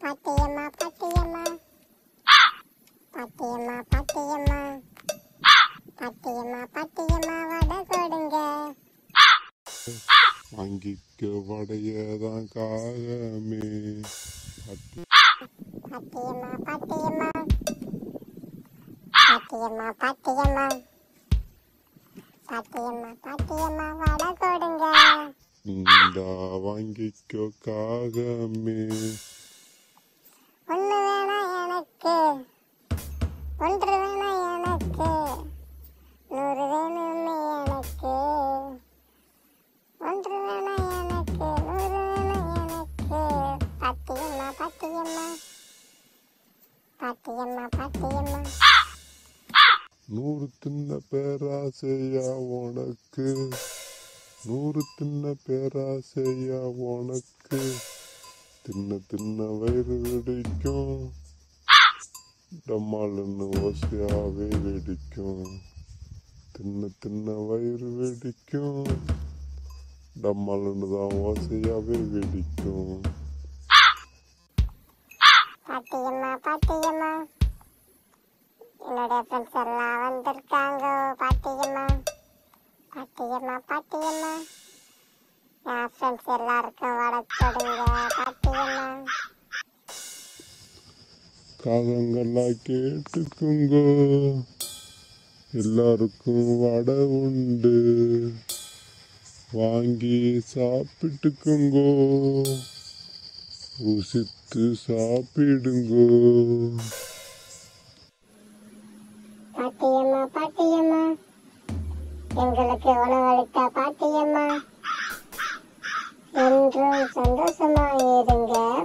பாட்டியம்மா பாட்டியம்மா பாட்டியம்மா பாட்டியம்மா பாட்டியம்மா பாட்டியம்மா வடை கொடுங்க வாங்கிக்க வடையதான் காகமே பாட்டி பாட்டியம்மா பாட்டியம்மா பாட்டியம்மா பாட்டியம்மா பாட்டியம்மா பாட்டியம்மா வடை கொடுங்க இந்தா வாங்கிக்கோ காகமே ஒன்று வேணாம் எனக்கு ஒன்று வேணாம் எனக்கு நூறு வேணுமே எனக்கு ஒன்று வேணாம் எனக்கு நூறு வேணாம் எனக்கு பாட்டியம்மா பாட்டியம்மா பாட்டியம்மா பாட்டியம்மா நூறு தின்ன பேராசையா உனக்கு நூறு தின்ன பேராசையா உனக்கு தின்ன தின்ன வயிறு வெடிக்கும் டம்மாலுன்னு ஓசையாவே வெடிக்கும் தின்ன தின்ன வயிறு வெடிக்கும் டம்மாலுன்னு தான் ஓசையாவே வெடிக்கும் பாட்டியம்மா பாட்டியம்மா என்னுடைய ஃப்ரெண்ட்ஸ் எல்லாம் வந்திருக்காங்க பாட்டியம்மா பாட்டியம்மா பாட்டியம்மா என் ஃப்ரெண்ட்ஸ் எல்லாருக்கும் வடை கொடுங்க பாட்டியம்மா காகங்களா கேட்டுக்குங்க எல்லாருக்கும் வடை உண்டு வாங்கி சாப்பிட்டுக்குங்கோ ருசித்து சாப்பிடுங்கோ பாட்டியம்மா பாட்டியம்மா எங்களுக்கு உணவளித்த பாட்டியம்மா என்றும் சந்தோஷமா இருங்க